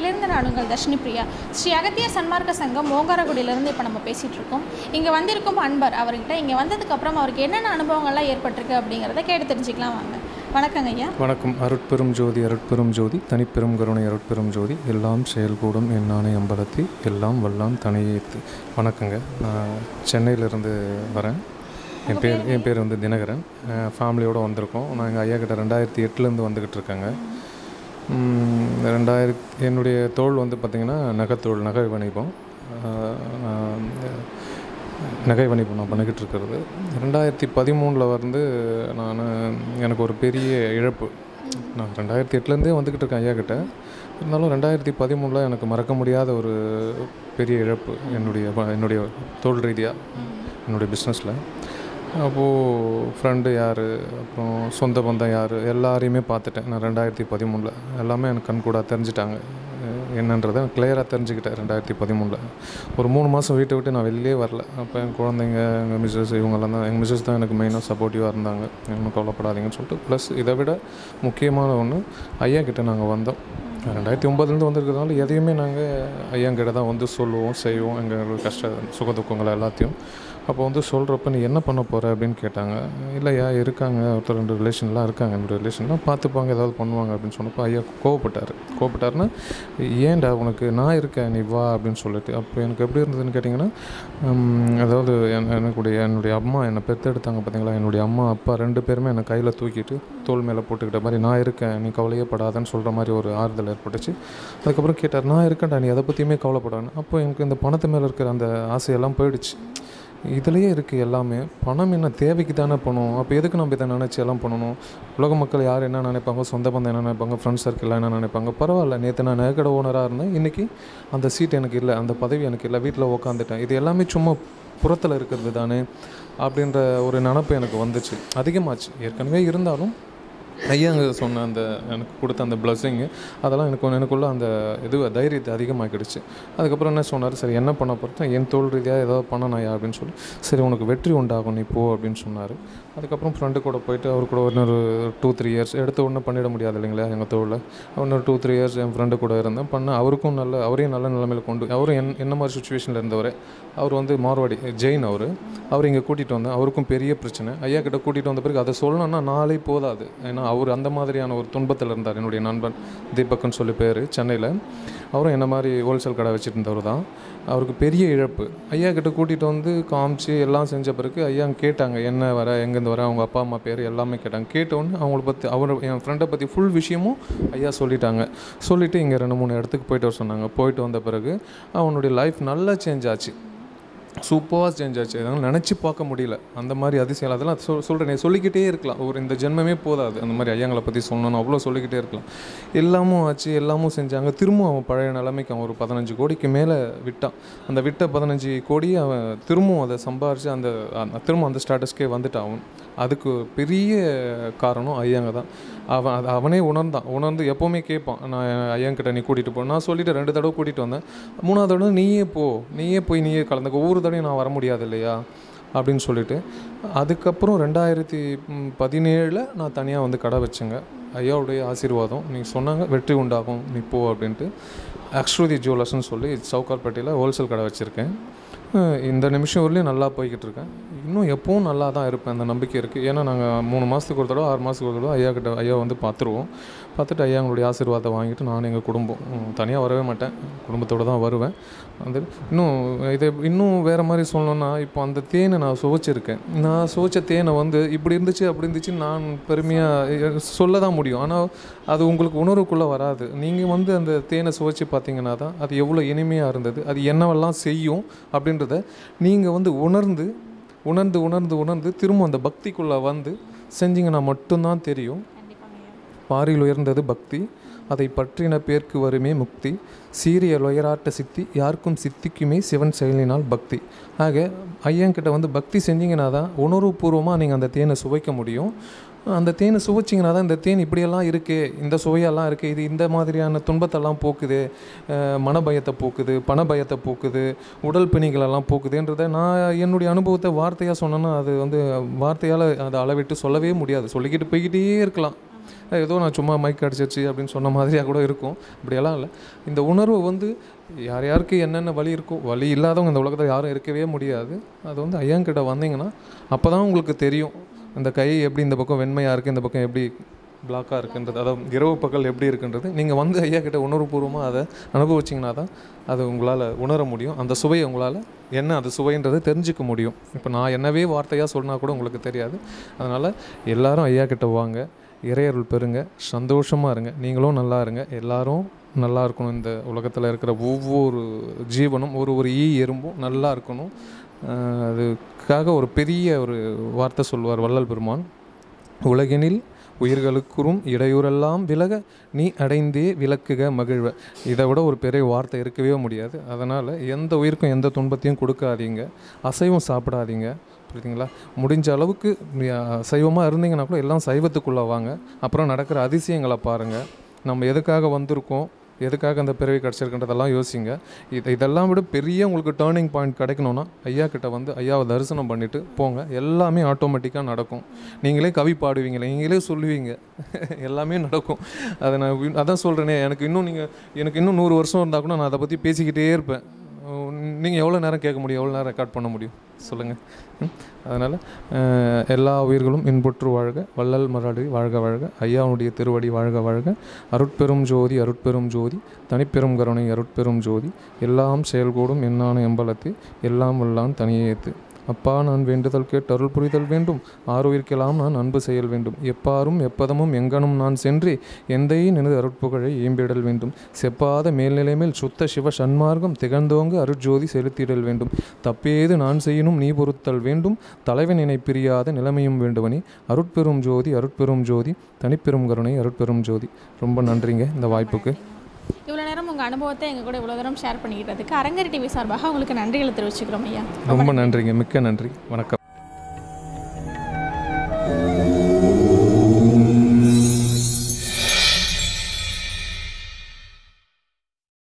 மதுரையிலிருந்து நான் உங்கள் தர்ஷினி பிரியா ஸ்ரீ அகத்திய சன்மார்க்க சங்கம் ஓங்காரகுடியிலிருந்து இப்போ நம்ம பேசிகிட்டு இருக்கோம் இங்கே வந்திருக்கும் அன்பர் அவர்கிட்ட இங்கே வந்ததுக்கு அப்புறம் அவருக்கு என்னென்ன அனுபவங்கள்லாம் ஏற்பட்டிருக்கு அப்படிங்கிறத கேட்டு தெரிஞ்சுக்கலாம் வாங்க வணக்கங்க ஐயா வணக்கம் அருட்பெரும் ஜோதி அருட்பெரும் ஜோதி தனிப்பெரும் கருணை அருட்பெரும் ஜோதி எல்லாம் செயல்கூடும் என்னானை அம்பலத்தி எல்லாம் வல்லாம் தனியேத்து வணக்கங்க நான் சென்னையிலேருந்து வரேன் என் பேர் என் பேர் வந்து தினகரன் ஃபேமிலியோடு வந்திருக்கோம் நான் எங்கள் ஐயா கிட்ட ரெண்டாயிரத்தி எட்டுலேருந்து வந்துக்கிட்டு இருக்கேங்க உம், ரெண்டாயிரத்தி என்னுடைய தொழில் வந்து பார்த்திங்கன்னா நகைத்தொழில் நகை வணிகம் ஆஹ், நான் நகை வணிகம் நான் பண்ணிக்கிட்டு இருக்கிறது ரெண்டாயிரத்தி பதிமூணில் வந்து நான் எனக்கு ஒரு பெரிய இழப்பு நான் ரெண்டாயிரத்தி எட்டுலேருந்தே வந்துக்கிட்டு இருக்கேன் ஐயா கிட்ட இருந்தாலும் ரெண்டாயிரத்தி பதிமூணில் எனக்கு மறக்க முடியாத ஒரு பெரிய இழப்பு என்னுடைய வ- என்னுடைய தொழில் ரீதியாக என்னுடைய பிஸ்னஸில் அப்போது ஃப்ரெண்டு யார் அப்புறம் சொந்த பந்தம் யார் எல்லாரையுமே பார்த்துட்டேன் நான் ரெண்டாயிரத்தி பதிமூணில் எல்லாமே எனக்கு கண்கூடாக தெரிஞ்சிட்டாங்க அஹ் என்னன்றதை கிளியராக தெரிஞ்சுக்கிட்டேன் ரெண்டாயிரத்தி பதிமூணில் ஒரு மூணு மாதம் வீட்டை விட்டு நான் வெளியே வரல அப்போ என் குழந்தைங்க எங்கள் மிஸ்ஸஸ் இவங்கெல்லாம் தான் எங்கள் மிஸ்ஸஸ் தான் எனக்கு மெயினாக சப்போர்ட்டிவாக இருந்தாங்க ஒன்றும் கவலைப்படாதீங்கன்னு சொல்லிட்டு ப்ளஸ் இதை விட முக்கியமான ஒன்று ஐயா கிட்ட நாங்கள் வந்தோம் ரெண்டாயிரத்தி ஒம்பதுலேருந்து வந்திருக்கிறதுனால எதையுமே நாங்கள் ஐயாங்கிட்ட தான் வந்து சொல்லுவோம் செய்வோம் எங்கள் கஷ்ட சுக துக்கங்களை எல்லாத்தையும் அப்போ வந்து சொல்கிறப்ப நீ என்ன பண்ண போகிற அப்படின்னு கேட்டாங்க இல்லையா இருக்காங்க ஒருத்தர் ரெண்டு ரிலேஷன்லாம் இருக்காங்க என்னோட ரிலேஷன்லாம் பார்த்துப்பாங்க ஏதாவது பண்ணுவாங்க அப்படின்னு சொன்னப்போ ஐயா கோவப்பட்டார் கோவப்பட்டாருன்னா ஏன்டா உனக்கு நான் இருக்கேன் நீ வா அப்படின்னு சொல்லிட்டு அப்போ எனக்கு எப்படி இருந்ததுன்னு கேட்டிங்கன்னா உம், அதாவது என் எனக்குடைய என்னுடைய அம்மா என்னை பெற்றெடுத்தாங்க பார்த்தீங்களா என்னுடைய அம்மா அப்பா ரெண்டு பேருமே என்னை கையில் தூக்கிட்டு தோள் மேலே போட்டுக்கிட்ட மாதிரி நான் இருக்கேன் நீ கவலையே படாதன்னு சொல்கிற மாதிரி ஒரு ஆறுதல் ஏற்பட்டுச்சு அதுக்கப்புறம் கேட்டார் நான் இருக்கேன்டா நீ எதை பற்றியுமே கவலைப்படான்னு அப்போ எனக்கு இந்த பணத்து மேலே இருக்கிற அந்த ஆசையெல்லாம் போயிடுச்சு இதுலேயே இருக்குது எல்லாமே பணம் என்ன தேவைக்கு தானே பணம் அப்போ எதுக்கு நம்ம இதை நினச்சி எல்லாம் பண்ணணும் உலக மக்கள் யார் என்ன நினைப்பாங்க சொந்த பந்தம் என்ன நினைப்பாங்க ஃப்ரெண்ட்ஸ் சர்க்கிள் என்ன நினைப்பாங்க பரவாயில்ல நேற்று நான் நகைக்கடை ஓனராக இருந்தேன் இன்றைக்கி அந்த சீட் எனக்கு இல்லை அந்த பதவி எனக்கு இல்லை வீட்டில் உக்காந்துட்டேன் இது எல்லாமே சும்மா புறத்தில் இருக்கிறது தானே அப்படின்ற ஒரு நினப்பு எனக்கு வந்துச்சு அதிகமாச்சு ஏற்கனவே இருந்தாலும் ஐயாங்க சொன்ன அந்த எனக்கு கொடுத்த அந்த பிளஸ்ஸிங்கு அதெல்லாம் எனக்கு ஒன்று எனக்குள்ள அந்த இது தைரியத்தை அதிகமாக்கிடுச்சு அதுக்கப்புறம் என்ன சொன்னார் சரி என்ன பண்ண போகிறேன் என் தோல் ரீதியாக ஏதாவது பண்ணணையா அப்படின்னு சொல்லி சரி உனக்கு வெற்றி உண்டாகும் நீ போ அப்படின்னு சொன்னார் அதுக்கப்புறம் ஃப்ரெண்டு கூட போயிட்டு அவர் கூட இன்னொரு டூ த்ரீ இயர்ஸ் எடுத்த உடனே பண்ணிட முடியாது இல்லைங்களா எங்கள் தொழில் இன்னொரு டூ த்ரீ இயர்ஸ் என் ஃப்ரெண்டு கூட இருந்தேன் பண்ண அவருக்கும் நல்ல அவரையும் நல்ல நிலைமையில் கொண்டு அவரும் என் என்ன மாதிரி சுச்சுவேஷனில் இருந்தவர் அவர் வந்து மார்வாடி ஜெயின் அவர் அவர் இங்கே கூட்டிகிட்டு வந்தேன் அவருக்கும் பெரிய பிரச்சனை ஐயா கிட்ட கூட்டிகிட்டு வந்த பிறகு அதை சொல்லணும்னா நாளே போதாது ஏன்னா அவர் அந்த மாதிரியான ஒரு துன்பத்தில் இருந்தார் என்னுடைய நண்பன் தீபக்னு சொல்லி பேர் சென்னையில் அவரும் என்ன மாதிரி ஹோல்சேல் கடை வச்சுட்டு இருந்தவர் தான் அவருக்கு பெரிய இழப்பு ஐயா கிட்ட கூட்டிகிட்டு வந்து காமிச்சு எல்லாம் செஞ்ச பிறகு ஐயா கேட்டாங்க என்ன வர எங்கேருந்து வர அவங்க அப்பா அம்மா பேர் எல்லாமே கேட்டாங்க கேட்டவுடனே அவங்கள பற்றி அவர் என் ஃப்ரெண்டை பற்றி ஃபுல் விஷயமும் ஐயா சொல்லிட்டாங்க சொல்லிவிட்டு இங்கே ரெண்டு மூணு இடத்துக்கு போயிட்டு வர சொன்னாங்க போயிட்டு வந்த பிறகு அவனுடைய லைஃப் நல்லா சேஞ்ச் ஆச்சு சூப்பராக சேஞ்ச் ஆச்சு அதனால் நினச்சி பார்க்க முடியல அந்த மாதிரி அதிசயம் அதெல்லாம் சொல் சொல்கிறேன் சொல்லிக்கிட்டே இருக்கலாம் ஒரு இந்த ஜென்மமே போதாது அந்த மாதிரி ஐயாங்களை பற்றி சொல்லணும் அவ்வளோ சொல்லிக்கிட்டே இருக்கலாம் எல்லாமும் ஆச்சு எல்லாமும் செஞ்சாங்க திரும்ப அவன் பழைய நிலைமைக்கு அவன் ஒரு பதினஞ்சு கோடிக்கு மேலே விட்டான் அந்த விட்ட பதினஞ்சு கோடி அவன் திரும்பவும் அதை சம்பாரித்து அந்த அந்த- திரும்ப அந்த ஸ்டேட்டஸ்க்கே வந்துட்டான் அவன் அதுக்கு பெரிய காரணம் ஐயாங்க தான் அவன் அது அவனே உணர்ந்தான் உணர்ந்து எப்போவுமே கேட்பான் நான் ஐயன்கிட்ட நீ கூட்டிகிட்டு போ நான் சொல்லிட்டு ரெண்டு தடவை கூட்டிகிட்டு வந்தேன் மூணாவது தடவை நீயே போ நீயே போய் நீயே கலந்துக்க ஒவ்வொரு தடவையும் நான் வர முடியாது இல்லையா அப்படின்னு சொல்லிட்டு அதுக்கப்புறம் ரெண்டாயிரத்தி பதினேழில் நான் தனியாக வந்து கடை வச்சேங்க ஐயாவுடைய ஆசீர்வாதம் நீ சொன்னாங்க வெற்றி உண்டாகும் நீ போ அப்படின்ட்டு அக்ஸ்ருதி ஜுவல்லர்ஸ்னு சொல்லி சவுகார்பேட்டையில் ஹோல்சேல் கடை வச்சுருக்கேன் அஹ் இந்த நிமிஷம் வரலையும் நல்லா போய்கிட்டு இருக்கேன் இன்னும் எப்பவும் நல்லா தான் இருப்பேன் அந்த நம்பிக்கை இருக்குது ஏன்னா நாங்கள் மூணு மாதத்துக்கு ஒரு தடவை ஆறு மாதத்துக்கு ஒரு தடவை ஐயா கிட்ட ஐயா வந்து பார்த்துருவோம் பார்த்துட்டு ஐயா எங்களுடைய ஆசீர்வாதம் வாங்கிட்டு நான் எங்கள் குடும்பம் தனியாக வரவே மாட்டேன் குடும்பத்தோடு தான் வருவேன் வந்து இன்னும் இதை இன்னும் வேறு மாதிரி சொல்லணும்னா இப்போ அந்த தேனை நான் சுவைச்சிருக்கேன் நான் சுவைச்ச தேனை வந்து இப்படி இருந்துச்சு அப்படி இருந்துச்சு நான் பெருமையாக சொல்ல தான் முடியும் ஆனால் அது உங்களுக்கு உணர்வுக்குள்ளே வராது நீங்கள் வந்து அந்த தேனை சுவைச்சு பார்த்தீங்கன்னா தான் அது எவ்வளோ இனிமையாக இருந்தது அது என்னவெல்லாம் செய்யும் அப்படின்றத நீங்கள் வந்து உணர்ந்து உணர்ந்து உணர்ந்து உணர்ந்து திரும்ப அந்த பக்திக்குள்ளே வந்து செஞ்சீங்கன்னா மட்டும்தான் தெரியும் பாரில் உயர்ந்தது பக்தி அதை பற்றின பேர்க்கு வருமே முக்தி சீரிய உயராட்ட சித்தி யாருக்கும் சித்திக்குமே சிவன் செயலினால் பக்தி ஆக ஐயன்கிட்ட வந்து பக்தி செஞ்சீங்கன்னா தான் உணர்வுபூர்வமாக நீங்கள் அந்த தேனை சுவைக்க முடியும் அந்த தேனை சுவைச்சிங்கன்னா தான் இந்த தேன் இப்படியெல்லாம் இருக்கே இந்த சுவையெல்லாம் இருக்குது இது இந்த மாதிரியான துன்பத்தெல்லாம் போக்குது அஹ் மனபயத்தை போக்குது பணபயத்தை போக்குது உடல் பிணிகளெல்லாம் போக்குதுன்றதை நான் என்னுடைய அனுபவத்தை வார்த்தையாக சொன்னேன்னா அது வந்து வார்த்தையால் அதை அளவிட்டு சொல்லவே முடியாது சொல்லிக்கிட்டு போய்கிட்டே இருக்கலாம் ஏதோ நான் சும்மா மைக் அடிச்சிருச்சு அப்படின்னு சொன்ன மாதிரியாக கூட இருக்கும் இப்படியெல்லாம் இல்லை இந்த உணர்வு வந்து யார் யாருக்கு என்னென்ன வழி இருக்கோ வழி இல்லாதவங்க இந்த உலகத்தில் யாரும் இருக்கவே முடியாது அது வந்து ஐயாங்கிட்ட வந்தீங்கன்னா அப்போ தான் உங்களுக்கு தெரியும் இந்த கை எப்படி இந்த பக்கம் வெண்மையாக இருக்குது இந்த பக்கம் எப்படி பிளாக்காக இருக்குன்றது அதாவது இரவு பகல் எப்படி இருக்குன்றது நீங்கள் வந்து ஐயா கிட்ட உணர்வுபூர்வமாக அதை அனுபவிச்சிங்கன்னா தான் அது உங்களால் உணர முடியும் அந்த சுவையை உங்களால் என்ன அது சுவைன்றதை தெரிஞ்சுக்க முடியும் இப்போ நான் என்னவே வார்த்தையாக சொன்னால் கூட உங்களுக்கு தெரியாது அதனால் எல்லாரும் ஐயா கிட்ட வாங்க இறையருள் பெறுங்க சந்தோஷமாக இருங்க நீங்களும் நல்லா இருங்க எல்லாரும் நல்லா இருக்கணும் இந்த உலகத்தில் இருக்கிற ஒவ்வொரு ஜீவனும் ஒரு ஒரு ஈ எறும்பும் நல்லா இருக்கணும் ஆஹ் அதுக்காக ஒரு பெரிய ஒரு வார்த்தை சொல்வார் வள்ளல் பெருமான் உலகினில் உயிர்களுக்குறும் இடையூறெல்லாம் விலக நீ அடைந்தே விளக்குக மகிழ்வ இதை விட ஒரு பெரிய வார்த்தை இருக்கவே முடியாது அதனால் எந்த உயிருக்கும் எந்த துன்பத்தையும் கொடுக்காதீங்க அசைவம் சாப்பிடாதீங்க புரியுதுங்களா முடிஞ்ச அளவுக்கு சைவமாக இருந்தீங்கன்னா கூட எல்லாம் சைவத்துக்குள்ளே வாங்க அப்புறம் நடக்கிற அதிசயங்களை பாருங்கள் நம்ம எதுக்காக வந்திருக்கோம் எதுக்காக அந்த பிறவி கிடச்சிருக்குன்றதெல்லாம் யோசிங்க இது இதெல்லாம் விட பெரிய உங்களுக்கு டேர்னிங் பாயிண்ட் கிடைக்கணும்னா ஐயா கிட்ட வந்து ஐயாவை தரிசனம் பண்ணிவிட்டு போங்க எல்லாமே ஆட்டோமேட்டிக்காக நடக்கும் நீங்களே கவி பாடுவீங்களே நீங்களே சொல்லுவீங்க எல்லாமே நடக்கும் அதை நான் வி- அதான் சொல்கிறேனே எனக்கு இன்னும் நீங்கள் எனக்கு இன்னும் நூறு வருஷம் இருந்தால் கூட நான் அதை பற்றி பேசிக்கிட்டே இருப்பேன் நீங்கள் எவ்வளோ நேரம் கேட்க முடியும் எவ்வளோ நேரம் ரெக்கார்ட் பண்ண முடியும் சொல்லுங்கள் அதனால் எல்லா உயிர்களும் இன்புற்று வாழ்க வள்ளல் மராடி வாழ்க வாழ்க ஐயாவுடைய திருவடி வாழ்க வாழ்க அருட்பெரும் ஜோதி அருட்பெரும் ஜோதி தனிப்பெரும் கருணை அருட்பெரும் ஜோதி எல்லாம் செயல்கூடும் என்னான எம்பலத்து எல்லாம் வல்லான் தனியே ஏத்து அப்பா நான் வேண்டுதல் கேட்டு அருள் புரிதல் வேண்டும் ஆறுயிர்க்கெல்லாம் நான் அன்பு செயல் வேண்டும் எப்பாரும் எப்பதமும் எங்கனும் நான் சென்றே எந்தையின் எனது அருட்புகழை ஏம்பிடல் வேண்டும் செப்பாத மேல்நிலை மேல் சுத்த சிவ சன்மார்க்கம் திகழ்ந்தோங்க அருட்ஜோதி செலுத்திடல் வேண்டும் தப்பேது நான் செய்யினும் நீ பொறுத்தல் வேண்டும் தலைவன் என்னை பிரியாத நிலைமையும் வேண்டுவனே அருட்பெரும் ஜோதி அருட்பெரும் ஜோதி தனிப்பெரும் கருணை அருட்பெரும் ஜோதி ரொம்ப நன்றிங்க இந்த வாய்ப்புக்கு இவ்வளோ நேரம் உங்கள் அனுபவத்தை எங்கள் கூட இவ்வளோ தூரம் ஷேர் பண்ணிக்கிட்டதுக்கு அரங்கரி டிவி சார்பாக உங்களுக்கு நன்றிகளை தெரிவிச்சுக்கிறோம் ஐயா ரொம்ப நன்றிங்க மிக்க நன்றி வணக்கம்